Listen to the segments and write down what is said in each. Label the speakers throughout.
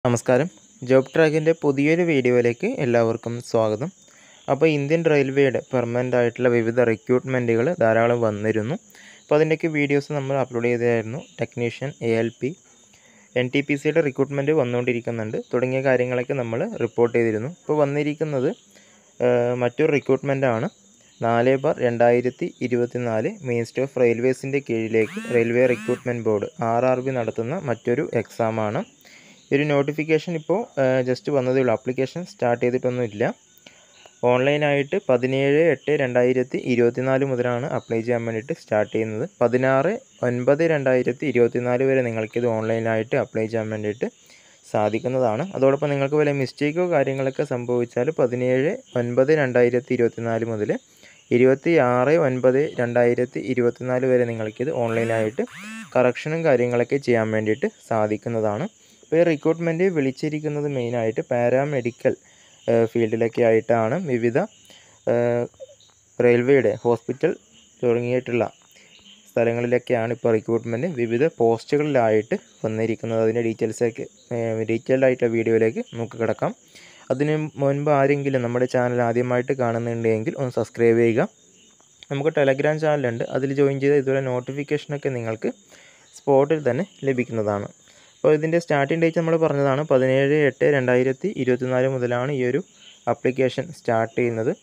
Speaker 1: നമസ്കാരം ജോബ് ട്രാക്കിൻ്റെ പുതിയൊരു വീഡിയോയിലേക്ക് എല്ലാവർക്കും സ്വാഗതം അപ്പോൾ ഇന്ത്യൻ റെയിൽവേയുടെ പെർമനൻ്റ് ആയിട്ടുള്ള വിവിധ റിക്രൂട്ട്മെൻറ്റുകൾ ധാരാളം വന്നിരുന്നു അപ്പോൾ അതിൻ്റെയൊക്കെ വീഡിയോസ് നമ്മൾ അപ്ലോഡ് ചെയ്തായിരുന്നു technician A L P N T P സിയുടെ റിക്രൂട്ട്മെൻറ്റ് വന്നുകൊണ്ടിരിക്കുന്നുണ്ട് തുടങ്ങിയ കാര്യങ്ങളൊക്കെ നമ്മൾ റിപ്പോർട്ട് ചെയ്തിരുന്നു ഇപ്പോൾ വന്നിരിക്കുന്നത് ആ, മറ്റൊരു റിക്രൂട്ട്മെൻറ്റാണ് നാല് ബാർ രണ്ടായിരത്തി ഇരുപത്തി നാല് മിനിസ്റ്റർ ഓഫ് റെയിൽവേസിൻ്റെ കീഴിലേക്ക് railway recruitment board R R B നടത്തുന്ന മറ്റൊരു എക്സാമാണ് ഈ ഒരു നോട്ടിഫിക്കേഷൻ ഇപ്പോൾ ജസ്റ്റ് വന്നതേ ഉള്ളൂ ആപ്ലിക്കേഷൻ സ്റ്റാർട്ട് ചെയ്തിട്ടൊന്നുമില്ല ഓൺലൈനായിട്ട് പതിനേഴ് എട്ട് രണ്ടായിരത്തി ഇരുപത്തിനാല് മുതലാണ് അപ്ലൈ ചെയ്യാൻ വേണ്ടിയിട്ട് സ്റ്റാർട്ട് ചെയ്യുന്നത് പതിനാറ് ഒൻപത് രണ്ടായിരത്തി ഇരുപത്തിനാല് വരെ നിങ്ങൾക്കിത് ഓൺലൈനായിട്ട് അപ്ലൈ ചെയ്യാൻ വേണ്ടിയിട്ട് സാധിക്കുന്നതാണ് അതോടൊപ്പം നിങ്ങൾക്ക് വല്ല മിസ്റ്റേക്കോ കാര്യങ്ങളൊക്കെ സംഭവിച്ചാൽ പതിനേഴ് ഒൻപത് രണ്ടായിരത്തി ഇരുപത്തിനാല് മുതൽ ഇരുപത്തി ആറ് ഒൻപത് രണ്ടായിരത്തി ഇരുപത്തിനാല് വരെ നിങ്ങൾക്കിത് ഓൺലൈനായിട്ട് കറക്ഷനും കാര്യങ്ങളൊക്കെ ചെയ്യാൻ വേണ്ടിയിട്ട് സാധിക്കുന്നതാണ് ഇപ്പോൾ ഈ റിക്രൂട്ട്മെൻറ്റ് വിളിച്ചിരിക്കുന്നത് മെയിനായിട്ട് പാരാമെഡിക്കൽ ഫീൽഡിലൊക്കെ ആയിട്ടാണ് വിവിധ ഏഹ്, റെയിൽവേയുടെ ഹോസ്പിറ്റൽ തുടങ്ങിയിട്ടുള്ള സ്ഥലങ്ങളിലൊക്കെയാണ് ഇപ്പോൾ റിക്രൂട്ട്മെൻറ്റ് വിവിധ പോസ്റ്റുകളിലായിട്ട് വന്നിരിക്കുന്നത് അതിൻ്റെ ഡീറ്റെയിൽസൊക്കെ ഡീറ്റെയിൽഡ് ആയിട്ടുള്ള വീഡിയോയിലേക്ക് നമുക്ക് കിടക്കാം അതിന് മുൻപ് ആരെങ്കിലും നമ്മുടെ ചാനൽ ആദ്യമായിട്ട് കാണുന്നുണ്ടെങ്കിൽ ഒന്ന് സബ്സ്ക്രൈബ് ചെയ്യുക നമുക്ക് ടെലഗ്രാം ചാനലുണ്ട് അതിൽ ജോയിൻ ചെയ്ത് ഇതുപോലെ നോട്ടിഫിക്കേഷനൊക്കെ നിങ്ങൾക്ക് സ്പോട്ടിൽ തന്നെ ലഭിക്കുന്നതാണ് അപ്പോൾ ഇതിൻ്റെ സ്റ്റാർട്ടിംഗ് ഡേറ്റ് നമ്മൾ പറഞ്ഞതാണ് പതിനേഴ് എട്ട് രണ്ടായിരത്തി ഇരുപത്തിനാല് മുതലാണ് ഈ ഒരു ആപ്ലിക്കേഷൻ സ്റ്റാർട്ട് ചെയ്യുന്നത്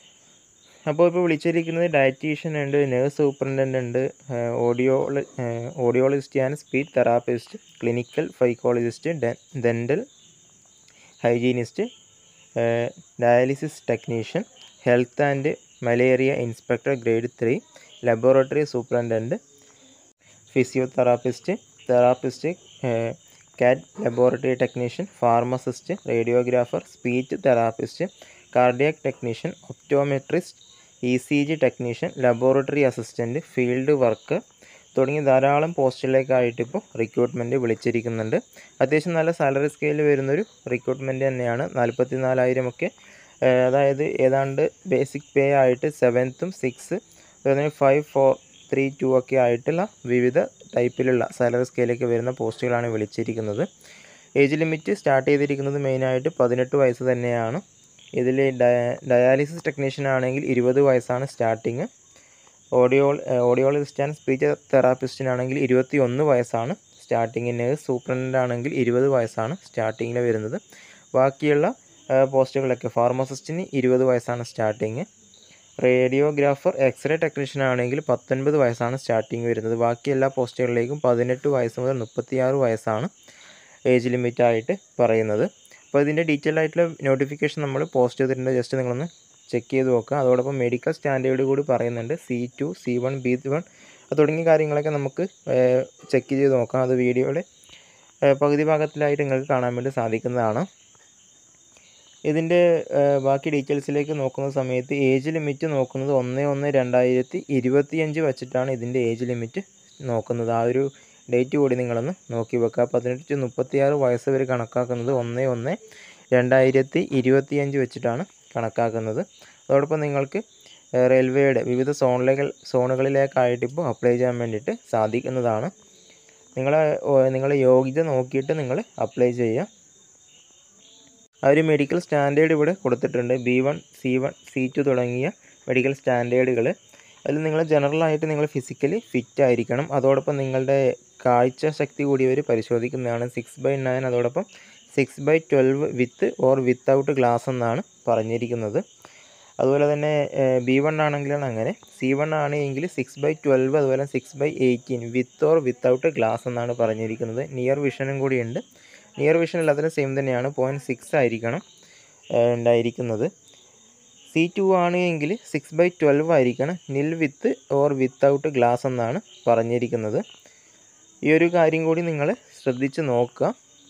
Speaker 1: അപ്പോൾ ഇപ്പോൾ വിളിച്ചിരിക്കുന്നത് ഡയറ്റീഷ്യൻ ഉണ്ട് നേഴ്സ് സൂപ്രണ്ടൻ്റ് ഉണ്ട് audio audiologist and speech therapist clinical psychologist dental hygienist dialysis technician health and malaria inspector grade three laboratory superintendent physiotherapist therapist cath laboratory technician pharmacist radiographer speech therapist cardiac technician optometrist E C G technician laboratory assistant field work തുടങ്ങിയ ധാരാളം പോസ്റ്റിലേക്കായിട്ട് ഇപ്പോൾ recruitment വിളിച്ചിരിക്കുന്നുണ്ട് അത്യാവശ്യം നല്ല salary scale വരുന്നൊരു recruitment തന്നെയാണ് നാൽപ്പത്തി നാലായിരം ഒക്കെ ഏഹ് അതായത് ഏതാണ്ട് ബേസിക് പേ ആയിട്ട് സെവൻത്തും six five four three two ഒക്കെ ആയിട്ടുള്ള വിവിധ ടൈപ്പിലുള്ള സാലറി സ്കെയിലൊക്കെ വരുന്ന പോസ്റ്റുകളാണ് വിളിച്ചിരിക്കുന്നത് ഏജ് ലിമിറ്റ് സ്റ്റാർട്ട് ചെയ്തിരിക്കുന്നത് മെയിനായിട്ട് പതിനെട്ട് വയസ്സ് തന്നെയാണ് ഇതിൽ ഡയാലിസിസ് ടെക്നീഷ്യൻ ആണെങ്കിൽ ഇരുപത് വയസ്സാണ് starting audio audiologist and speech തെറാപ്പിസ്റ്റിനാണെങ്കിൽ ഇരുപത്തി ഒന്ന് വയസ്സാണ് സ്റ്റാർട്ടിങ് നേഴ്സ് സൂപ്രണ്ടൻ്റ് ആണെങ്കിൽ ഇരുപത് വയസ്സാണ് സ്റ്റാർട്ടിങ്ങിൽ വരുന്നത് ബാക്കിയുള്ള ആ, പോസ്റ്റുകളൊക്കെ ഫാർമസിസ്റ്റിന് ഇരുപത് വയസ്സാണ് സ്റ്റാർട്ടിങ് റേഡിയോഗ്രാഫർ എക്സ്റേ ടെക്നീഷ്യൻ ആണെങ്കിൽ പത്തൊൻപത് വയസ്സാണ് സ്റ്റാർട്ടിങ് വരുന്നത് ബാക്കി എല്ലാ പോസ്റ്റുകളിലേക്കും പതിനെട്ട് വയസ്സ് മുതൽ മുപ്പത്തിയാറ് വയസ്സാണ് ഏജ് ലിമിറ്റായിട്ട് പറയുന്നത് അപ്പോൾ ഇതിൻ്റെ ഡീറ്റെയിൽ ആയിട്ടുള്ള നോട്ടിഫിക്കേഷൻ നമ്മൾ പോസ്റ്റ് ചെയ്തിട്ടുണ്ട് ജസ്റ്റ് നിങ്ങളൊന്ന് ചെക്ക് ചെയ്ത് നോക്കുക അതോടൊപ്പം മെഡിക്കൽ സ്റ്റാൻഡേർഡ് കൂടി പറയുന്നുണ്ട് C two C one B one തുടങ്ങിയ കാര്യങ്ങളൊക്കെ നമുക്ക് ചെക്ക് ചെയ്ത് നോക്കാം അത് വീഡിയോയുടെ ഏഹ്, പകുതി ഭാഗത്തിലായിട്ട് നിങ്ങൾക്ക് കാണാൻ വേണ്ടി സാധിക്കുന്നതാണ് ഇതിൻ്റെ ഏഹ്, ബാക്കി ഡീറ്റെയിൽസിലേക്ക് നോക്കുന്ന സമയത്ത് ഏജ് ലിമിറ്റ് നോക്കുന്നത് ഒന്ന് ഒന്ന് രണ്ടായിരത്തി ഇരുപത്തിയഞ്ച് വെച്ചിട്ടാണ് ഇതിൻ്റെ ഏജ് ലിമിറ്റ് നോക്കുന്നത് ആ ഒരു ഡേറ്റ് കൂടി നിങ്ങളൊന്ന് നോക്കി വെക്കുക പതിനെട്ട് ടു മുപ്പത്തിയാറ് വയസ്സ് വരെ കണക്കാക്കുന്നത് ഒന്ന് ഒന്ന് രണ്ടായിരത്തി ഇരുപത്തിയഞ്ച് വെച്ചിട്ടാണ് കണക്കാക്കുന്നത് അതോടൊപ്പം നിങ്ങൾക്ക് ഏഹ്, റെയിൽവേയുടെ വിവിധ സോണിലേക്ക് സോണുകളിലേക്കായിട്ട് ഇപ്പോൾ അപ്ലൈ ചെയ്യാൻ വേണ്ടിയിട്ട് സാധിക്കുന്നതാണ് നിങ്ങളെ ഓ- നിങ്ങളെ യോഗ്യത നോക്കിയിട്ട് നിങ്ങൾ അപ്ലൈ ചെയ്യുക ആ ഒരു മെഡിക്കൽ സ്റ്റാൻഡേർഡ് ഇവിടെ കൊടുത്തിട്ടുണ്ട് B one C one C two തുടങ്ങിയ മെഡിക്കൽ സ്റ്റാൻഡേർഡുകൾ അതിൽ നിങ്ങൾ ജനറലായിട്ട് നിങ്ങൾ ഫിസിക്കലി ഫിറ്റ് ആയിരിക്കണം അതോടൊപ്പം നിങ്ങളുടെ കാഴ്ച ശക്തി കൂടിയവർ പരിശോധിക്കുന്നതാണ് സിക്സ് ബൈ നയൻ അതോടൊപ്പം six by twelve with or without glass എന്നാണ് പറഞ്ഞിരിക്കുന്നത് അതുപോലെ തന്നെ ബി വൺ ആണെങ്കിലാണ് അങ്ങനെ സി വൺ ആണെങ്കിൽ സിക്സ് ബൈ ട്വൽവ് അതുപോലെ six by eighteen with or without glass എന്നാണ് പറഞ്ഞിരിക്കുന്നത് നിയർ വിഷനും കൂടിയുണ്ട് നിയർ വിഷൻ എല്ലാത്തിനും സെയിം തന്നെയാണ് പോയിൻറ്റ് സിക്സ് ആയിരിക്കണം ഏഹ് ഉണ്ടായിരിക്കുന്നത് സി ടു ആണ് എങ്കിൽ സിക്സ് ബൈ ട്വൽവ് ആയിരിക്കണം നിൽ വിത്ത് ഓർ വിത്തൗട്ട് ഗ്ലാസ് എന്നാണ് പറഞ്ഞിരിക്കുന്നത് ഈ ഒരു കാര്യം കൂടി നിങ്ങൾ ശ്രദ്ധിച്ച് നോക്കുക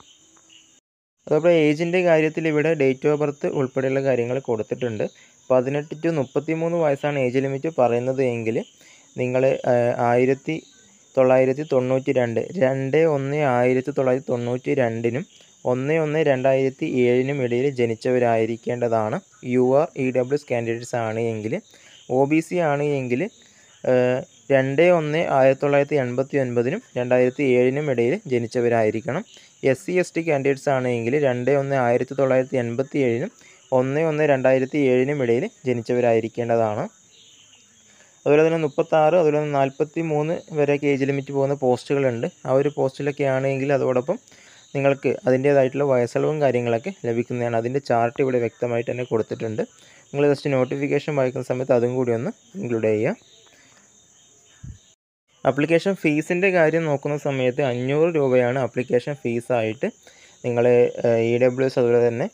Speaker 1: അതേപോലെ ഏജിൻ്റെ കാര്യത്തിൽ ഇവിടെ ഡേറ്റ് ഓഫ് ബർത്ത് ഉൾപ്പെടെയുള്ള കാര്യങ്ങൾ കൊടുത്തിട്ടുണ്ട് പതിനെട്ട് ടു മുപ്പത്തി മൂന്ന് വയസ്സാണ് ഏജ് ലിമിറ്റ് പറയുന്നത് എങ്കിൽ നിങ്ങൾ ആയിരത്തി തൊള്ളായിരത്തി തൊണ്ണൂറ്റി രണ്ട് രണ്ട് ഒന്ന് ആയിരത്തി തൊള്ളായിരത്തി തൊണ്ണൂറ്റി രണ്ടിനും ഒന്ന് ഒന്ന് രണ്ടായിരത്തി ഏഴിനും ഇടയിൽ ജനിച്ചവരായിരിക്കേണ്ടതാണ് U R E W candidates ആണ് എങ്കിൽ ഒ ബി സി ആണ് എങ്കിൽ രണ്ട് ഒന്ന് ആയിരത്തി തൊള്ളായിരത്തി എൺപത്തി ഒൻപതിനും രണ്ടായിരത്തി ഏഴിനും ഇടയിൽ ജനിച്ചവരായിരിക്കണം S C S T candidates ആണെങ്കിൽ രണ്ട് ഒന്ന് ആയിരത്തി തൊള്ളായിരത്തി എൺപത്തി ഏഴിനും ഒന്ന് ഒന്ന് രണ്ടായിരത്തി ഏഴിനും ഇടയിൽ ജനിച്ചവരായിരിക്കേണ്ടതാണ് അതുപോലെ തന്നെ മുപ്പത്താറ് അതുപോലെ തന്നെ നാൽപ്പത്തി മൂന്ന് വരെയൊക്കെ ഏജ് ലിമിറ്റ് പോകുന്ന പോസ്റ്റുകളുണ്ട് ആ ഒരു പോസ്റ്റിലൊക്കെ ആണെങ്കിൽ അതോടൊപ്പം നിങ്ങൾക്ക് അതിൻ്റേതായിട്ടുള്ള വയസ്സളവും കാര്യങ്ങളൊക്കെ ലഭിക്കുന്നതാണ് അതിൻ്റെ ചാർട്ട് ഇവിടെ വ്യക്തമായിട്ട് തന്നെ കൊടുത്തിട്ടുണ്ട് നിങ്ങൾ ജസ്റ്റ് നോട്ടിഫിക്കേഷൻ വായിക്കുന്ന സമയത്ത് അതും കൂടി ഒന്ന് ഇൻക്ലൂഡ് ചെയ്യുക അപ്ലിക്കേഷൻ ഫീസിൻ്റെ കാര്യം നോക്കുന്ന സമയത്ത് അഞ്ഞൂറ് രൂപയാണ് അപ്ലിക്കേഷൻ ഫീസായിട്ട് നിങ്ങൾ ഇ ഡബ്ല്യു എസ് അതുപോലെ തന്നെ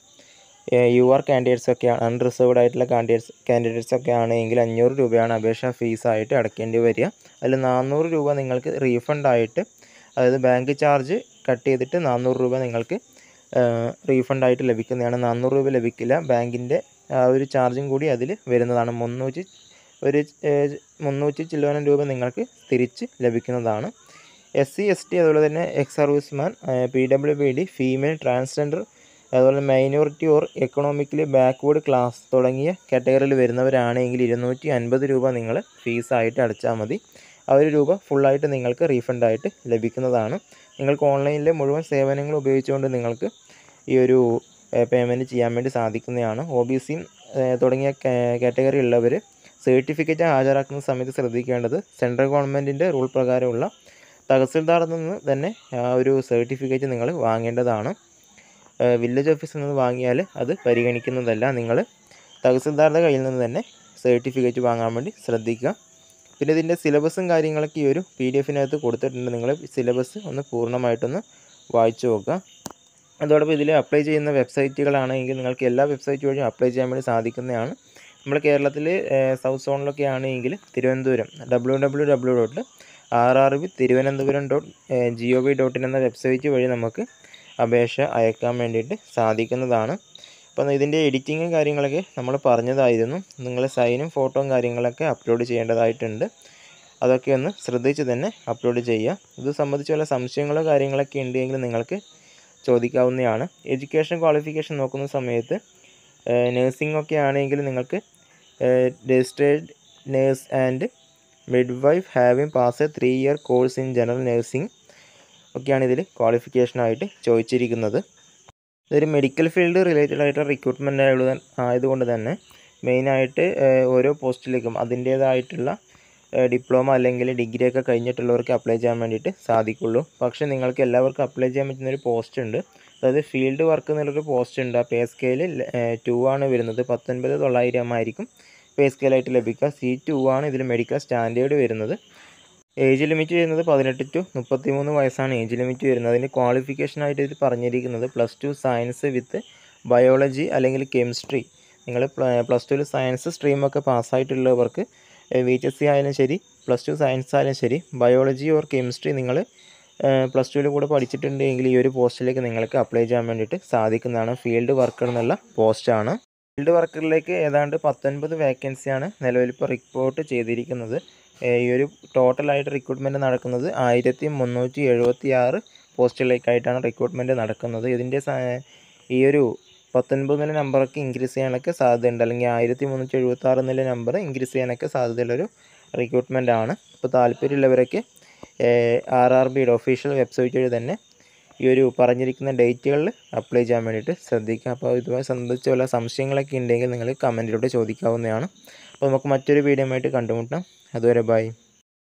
Speaker 1: യു ആർ കാൻഡിഡേറ്റ്സ് ഒക്കെ അൺറിസർവ്ഡ് ആയിട്ടുള്ള കാൻഡിഡേറ്റ്സ് കാൻഡിഡേറ്റ്സ് ഒക്കെ ആണെങ്കിൽ അഞ്ഞൂറ് രൂപയാണ് അപേക്ഷാ ഫീസായിട്ട് അടയ്ക്കേണ്ടി വരിക അതിൽ നാനൂറ് രൂപ നിങ്ങൾക്ക് റീഫണ്ട് ആയിട്ട് അതായത് ബാങ്ക് ചാർജ് കട്ട് ചെയ്തിട്ട് നാനൂറ് രൂപ നിങ്ങൾക്ക് റീഫണ്ടായിട്ട് ലഭിക്കുന്നതാണ് നാനൂറ് രൂപ ലഭിക്കില്ല ബാങ്കിൻ്റെ ആ ഒരു ചാർജും കൂടി അതിൽ വരുന്നതാണ് മുന്നൂറ്റി ഒരു മുന്നൂറ്റി ചില്ലോനം രൂപ നിങ്ങൾക്ക് തിരിച്ച് ലഭിക്കുന്നതാണ് എസ് സി എസ് ടി അതുപോലെ തന്നെ ex serviceman P W B D female transgender അതുപോലെ minority or economically backward class തുടങ്ങിയ കാറ്റഗറിയിൽ വരുന്നവരാണെങ്കിൽ ഇരുന്നൂറ്റി അൻപത് രൂപ നിങ്ങൾ ഫീസായിട്ട് അടച്ചാൽ മതി ആ ഒരു രൂപ ഫുള്ളായിട്ട് നിങ്ങൾക്ക് റീഫണ്ടായിട്ട് ലഭിക്കുന്നതാണ് നിങ്ങൾക്ക് ഓൺലൈനിലെ മുഴുവൻ സേവനങ്ങൾ ഉപയോഗിച്ചുകൊണ്ട് നിങ്ങൾക്ക് ഈ ഒരു പേയ്മെൻറ്റ് ചെയ്യാൻ വേണ്ടി സാധിക്കുന്നതാണ് ഒ ബി സിയും തുടങ്ങിയ കാറ്റഗറി ഉള്ളവർ സർട്ടിഫിക്കറ്റ് ഹാജരാക്കുന്ന സമയത്ത് ശ്രദ്ധിക്കേണ്ടത് സെൻട്രൽ ഗവൺമെൻറ്റിൻ്റെ റൂൾ പ്രകാരമുള്ള തഹസിൽദാറിൽ നിന്ന് തന്നെ ആ ഒരു സർട്ടിഫിക്കറ്റ് നിങ്ങൾ വാങ്ങേണ്ടതാണ് വില്ലേജ് ഓഫീസിൽ നിന്ന് വാങ്ങിയാൽ അത് പരിഗണിക്കുന്നതല്ല നിങ്ങൾ തഹസിൽദാറുടെ കയ്യിൽ നിന്ന് തന്നെ സർട്ടിഫിക്കറ്റ് വാങ്ങാൻ വേണ്ടി ശ്രദ്ധിക്കുക പിന്നെ ഇതിൻ്റെ സിലബസും കാര്യങ്ങളൊക്കെ ഈ ഒരു പി ഡി എഫിനകത്ത് കൊടുത്തിട്ടുണ്ട് നിങ്ങൾ സിലബസ് ഒന്ന് പൂർണ്ണമായിട്ടൊന്ന് വായിച്ചു നോക്കുക അതോടൊപ്പം ഇതിൽ അപ്ലൈ ചെയ്യുന്ന വെബ്സൈറ്റുകളാണെങ്കിൽ നിങ്ങൾക്ക് എല്ലാ വെബ്സൈറ്റ് വഴിയും അപ്ലൈ ചെയ്യാൻ വേണ്ടി സാധിക്കുന്നതാണ് നമ്മൾ കേരളത്തിൽ സൗത്ത് സോണിലൊക്കെ ആണെങ്കിൽ Thiruvananthapuram W W W dot R R B Thiruvananthapuram dot G O V dot in എന്ന വെബ്സൈറ്റ് വഴി നമുക്ക് അപേക്ഷ അയക്കാൻ വേണ്ടിയിട്ട് സാധിക്കുന്നതാണ് അപ്പോൾ ഇതിൻ്റെ എഡിറ്റിങ്ങും കാര്യങ്ങളൊക്കെ നമ്മൾ പറഞ്ഞതായിരുന്നു നിങ്ങൾ സൈനും ഫോട്ടോയും കാര്യങ്ങളൊക്കെ അപ്ലോഡ് ചെയ്യേണ്ടതായിട്ടുണ്ട് അതൊക്കെ ഒന്ന് ശ്രദ്ധിച്ച് തന്നെ അപ്ലോഡ് ചെയ്യുക ഇത് സംബന്ധിച്ച് വല്ല സംശയങ്ങളോ കാര്യങ്ങളൊക്കെ ഉണ്ടെങ്കിൽ നിങ്ങൾക്ക് ചോദിക്കാവുന്നതാണ് എഡ്യൂക്കേഷൻ ക്വാളിഫിക്കേഷൻ നോക്കുന്ന സമയത്ത് നേഴ്സിംഗ് ഒക്കെ ആണെങ്കിൽ നിങ്ങൾക്ക് registered nurse and midwife having pass a three year course in general nursing ഒക്കെയാണ് ഇതിൽ ക്വാളിഫിക്കേഷനായിട്ട് ചോദിച്ചിരിക്കുന്നത് ഇതൊരു മെഡിക്കൽ ഫീൽഡ് റിലേറ്റഡ് ആയിട്ടുള്ള റിക്രൂട്ട്മെൻ്റ് ആയത് ആയതുകൊണ്ട് തന്നെ മെയിനായിട്ട് ഓരോ പോസ്റ്റിലേക്കും അതിൻ്റേതായിട്ടുള്ള ഡിപ്ലോമ അല്ലെങ്കിൽ ഡിഗ്രി ഒക്കെ കഴിഞ്ഞിട്ടുള്ളവർക്ക് അപ്ലൈ ചെയ്യാൻ വേണ്ടിയിട്ട് സാധിക്കുള്ളൂ പക്ഷേ നിങ്ങൾക്ക് എല്ലാവർക്കും അപ്ലൈ ചെയ്യാൻ പറ്റുന്ന ഒരു പോസ്റ്റ് ഉണ്ട് അതായത് ഫീൽഡ് വർക്ക് എന്നുള്ളൊരു പോസ്റ്റ് ഉണ്ട് ആ പേ സ്കെയിൽ ടു ആണ് വരുന്നത് പത്തൊൻപത് തൊള്ളായിരം ആയിരിക്കും പേ സ്കെയിലായിട്ട് ലഭിക്കുക സി ടു ആണ് ഇതിൽ മെഡിക്കൽ സ്റ്റാൻഡേർഡ് വരുന്നത് ഏജ് ലിമിറ്റ് വരുന്നത് പതിനെട്ട് ടു മുപ്പത്തി മൂന്ന് വയസ്സാണ് ഏജ് ലിമിറ്റ് വരുന്നത് അതിൻ്റെ ക്വാളിഫിക്കേഷനായിട്ട് ഇത് പറഞ്ഞിരിക്കുന്നത് plus two science with biology അല്ലെങ്കിൽ കെമിസ്ട്രി നിങ്ങൾ പ്ലസ് ടുവിൽ സയൻസ് സ്ട്രീമൊക്കെ പാസ്സായിട്ടുള്ളവർക്ക് വി എച്ച് എസ് സി ആയാലും ശരി പ്ലസ് ടു സയൻസ് ആയാലും ശരി ബയോളജി ഓർ കെമിസ്ട്രി നിങ്ങൾ പ്ലസ് ടുവിൽ കൂടെ പഠിച്ചിട്ടുണ്ടെങ്കിൽ ഈ ഒരു പോസ്റ്റിലേക്ക് നിങ്ങൾക്ക് അപ്ലൈ ചെയ്യാൻ വേണ്ടിയിട്ട് സാധിക്കുന്നതാണ് ഫീൽഡ് വർക്കർ എന്നുള്ള പോസ്റ്റാണ് ഫീൽഡ് വർക്കറിലേക്ക് ഏതാണ്ട് പത്തൊൻപത് വേക്കൻസിയാണ് നിലവിൽ ഇപ്പോൾ റിപ്പോർട്ട് ചെയ്തിരിക്കുന്നത് ഈ ഒരു ടോട്ടലായിട്ട് റിക്രൂട്ട്മെൻറ്റ് നടക്കുന്നത് ആയിരത്തി മുന്നൂറ്റി എഴുപത്തി ആറ് പോസ്റ്റുകളിലേക്കായിട്ടാണ് റിക്രൂട്ട്മെൻറ്റ് നടക്കുന്നത് ഇതിൻ്റെ ഈ ഒരു പത്തൊൻപത് നില നമ്പറൊക്കെ ഇൻക്രീസ് ചെയ്യാനൊക്കെ സാധ്യതയുണ്ട് അല്ലെങ്കിൽ ആയിരത്തി മുന്നൂറ്റി എഴുപത്തി ആറ് നില നമ്പർ ഇൻക്രീസ് ചെയ്യാനൊക്കെ സാധ്യതയുള്ളൊരു റിക്രൂട്ട്മെൻ്റ് ആണ് ഇപ്പോൾ താല്പര്യമുള്ളവരൊക്കെ ആർ ആർ ബിയുടെ ഒഫീഷ്യൽ വെബ്സൈറ്റ് വഴി തന്നെ ഈ ഒരു പറഞ്ഞിരിക്കുന്ന ഡേറ്റുകളിൽ അപ്ലൈ ചെയ്യാൻ വേണ്ടിയിട്ട് ശ്രദ്ധിക്കുക അപ്പോൾ ഇതുമായി സംബന്ധിച്ച് വല്ല സംശയങ്ങളൊക്കെ ഉണ്ടെങ്കിൽ നിങ്ങൾ കമൻറ്റിലൂടെ ചോദിക്കാവുന്നതാണ് അപ്പോൾ നമുക്ക് മറ്റൊരു വീഡിയോ ആയിട്ട് കണ്ടുമുട്ടാം അതുവരെ ബൈ